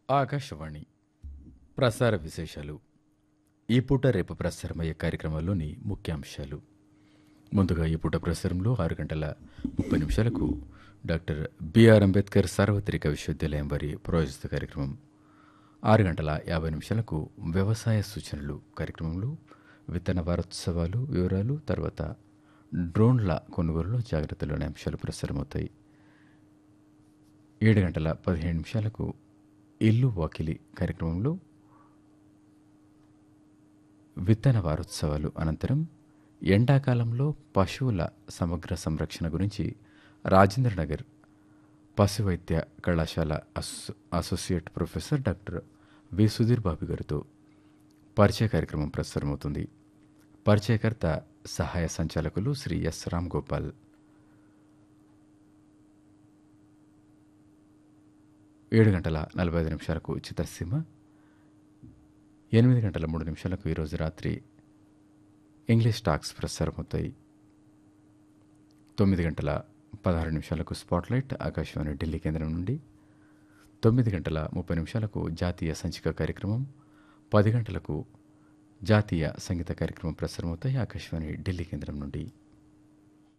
ఆకాశవాణి ప్రసార విశేషాలు ఈ పూట రేపు ప్రసారమయ్యే కార్యక్రమాల్లోని ముఖ్యాంశాలు ముందుగా ఈ పూట ప్రసారంలో ఆరు గంటల ముప్పై నిమిషాలకు డాక్టర్ బిఆర్ అంబేద్కర్ సార్వత్రిక విశ్వవిద్యాలయం వారి ప్రాయోజిత కార్యక్రమం ఆరు గంటల యాభై నిమిషాలకు వ్యవసాయ సూచనలు కార్యక్రమంలో విత్తన వారోత్సవాలు వివరాలు తర్వాత డ్రోన్ల కొనుగోలులో జాగ్రత్తలు అనే అంశాలు ప్రసారమవుతాయి ఏడు గంటల పదిహేను నిమిషాలకు ఇల్లు వాకిలి కార్యక్రమంలో విత్తన వారోత్సవాలు అనంతరం ఎండాకాలంలో పశువుల సమగ్ర సంరక్షణ గురించి రాజేంద్ర నగర్ పశు వైద్య కళాశాల అసో associate professor doctor V Sudheer Babu గారితో పరిచయ కార్యక్రమం ప్రసారమవుతుంది పరిచయకర్త సహాయ సంచాలకులు శ్రీ ఎస్ రామ్ గోపాల్ ఏడు గంటల నలభై ఐదు నిమిషాలకు చిత్రసీమ ఎనిమిది గంటల మూడు నిమిషాలకు ఈరోజు రాత్రి ఇంగ్లీష్ టాక్స్ ప్రసారమవుతాయి తొమ్మిది గంటల పదహారు నిమిషాలకు స్పాట్లైట్ ఆకాశవాణి ఢిల్లీ కేంద్రం నుండి తొమ్మిది గంటల ముప్పై నిమిషాలకు జాతీయ సంచిక కార్యక్రమం పది గంటలకు జాతీయ సంగీత కార్యక్రమం ప్రసారమవుతాయి ఆకాశవాణి ఢిల్లీ కేంద్రం నుండి